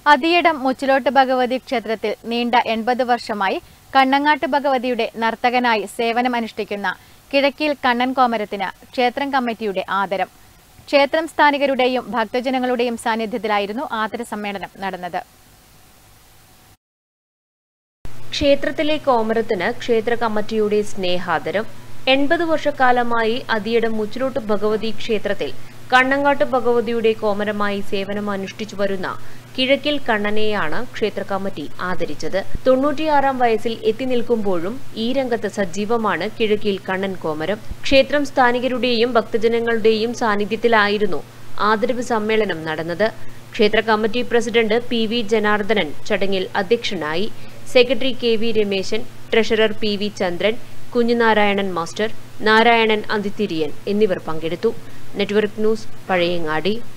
അതിയിടം മുച്ചിലോട്ട് ഭഗവതി ക്ഷേത്രത്തിൽ നീണ്ട എൺപത് വർഷമായി കണ്ണങ്ങാട്ട് ഭഗവതിയുടെ നർത്തകനായി സേവനമനുഷ്ഠിക്കുന്ന കിഴക്കിൽ കണ്ണൻ കോമരത്തിന് ക്ഷേത്രം കമ്മിറ്റിയുടെ ആദരം ക്ഷേത്രം സ്ഥാനികരുടെയും ഭക്തജനങ്ങളുടെയും സാന്നിധ്യത്തിലായിരുന്നു ആദര സമ്മേളനം നടന്നത് ക്ഷേത്രത്തിലെ കോമരത്തിന് ക്ഷേത്ര കമ്മിറ്റിയുടെ സ്നേഹാദരം എൺപത് വർഷക്കാലമായി അതിയിടം മുച്ചിലോട്ട് ഭഗവതി ക്ഷേത്രത്തിൽ കണ്ണങ്ങാട്ട് ഭഗവതിയുടെ കോമരമായി സേവനം അനുഷ്ഠിച്ചു വരുന്ന കിഴക്കിൽ കണ്ണനെയാണ് ക്ഷേത്ര കമ്മിറ്റി ആദരിച്ചത് തൊണ്ണൂറ്റിയാറാം വയസ്സിൽ എത്തി നിൽക്കുമ്പോഴും ഈ രംഗത്ത് സജീവമാണ് കിഴക്കിൽ കണ്ണൻ കോമരം ക്ഷേത്രം സ്ഥാനികരുടെയും ഭക്തജനങ്ങളുടെയും സാന്നിധ്യത്തിലായിരുന്നു ആദരവ് സമ്മേളനം നടന്നത് ക്ഷേത്ര committee president P V Janardhanan ചടങ്ങിൽ അധ്യക്ഷനായി secretary K V Rameshan treasurer P V Chandran Kunhinarayanan master Narayanan Anthithiriyan എന്നിവർ പങ്കെടുത്തു നെറ്റ്വർക്ക് ന്യൂസ് പഴയങ്ങാടി